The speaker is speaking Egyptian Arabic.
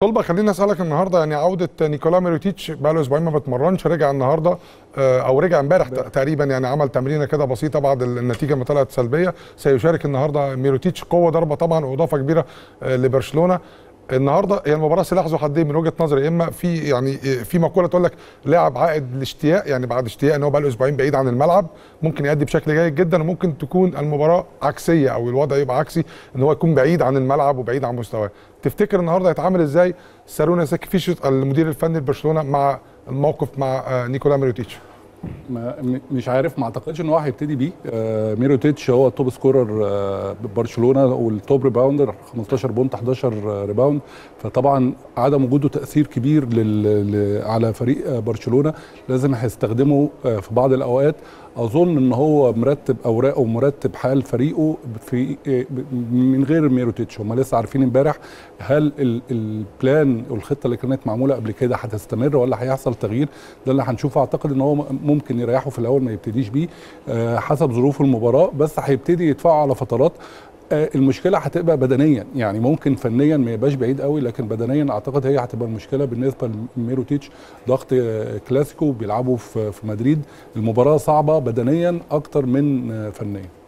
طلبه خليني اسالك النهارده يعني عوده نيكولا ميروتيتش بقى له اسبوعين ما بتمرنش رجع النهارده آه، او رجع امبارح تقريبا يعني عمل تمرينه كده بسيطه بعد النتيجه ما طلعت سلبيه سيشارك النهارده ميروتيتش قوه ضربه طبعا واضافه كبيره آه، لبرشلونه النهارده هي المباراه سلاح ذو حدين من وجهه نظري اما في يعني في مقوله تقول لك لاعب عائد الاشتياق يعني بعد اشتياق ان هو بقى له اسبوعين بعيد عن الملعب ممكن يأدي بشكل جيد جدا وممكن تكون المباراه عكسيه او الوضع يبقى عكسي ان هو يكون بعيد عن الملعب وبعيد عن مستواه تفتكر النهارده هيتعامل ازاي سارونا ساكيفيش المدير الفني لبرشلونه مع الموقف مع آه، نيكولا ميروتيتش ما م- مش عارف ما اعتقدش ان هو هيبتدي بيه آه ميروتيتش هو التوب سكورر آه برشلونه والتوب ريباوندر 15 بونت 11 ريباوند فطبعا عدم وجوده تاثير كبير لل... ل... على فريق آه برشلونه لازم هيستخدمه آه في بعض الاوقات اظن ان هو مرتب اوراقه ومرتب حال فريقه في آه، من غير ميروتيتش هم لسه عارفين امبارح هل ال- البلان والخطه اللي كانت معموله قبل كده هتستمر ولا هيحصل تغيير ده اللي هنشوفه اعتقد ان هو م- ممكن يريحه في الاول ما يبتديش بيه آه، حسب ظروف المباراه بس هيبتدي يدفعه على فترات آه، المشكله هتبقى بدنيا يعني ممكن فنيا ما يبقاش بعيد قوي لكن بدنيا اعتقد هي هتبقى المشكله بالنسبه لميروتيتش ضغط آه، كلاسيكو بيلعبوا في في مدريد المباراه صعبه بدنيا اكتر من آه، فنيا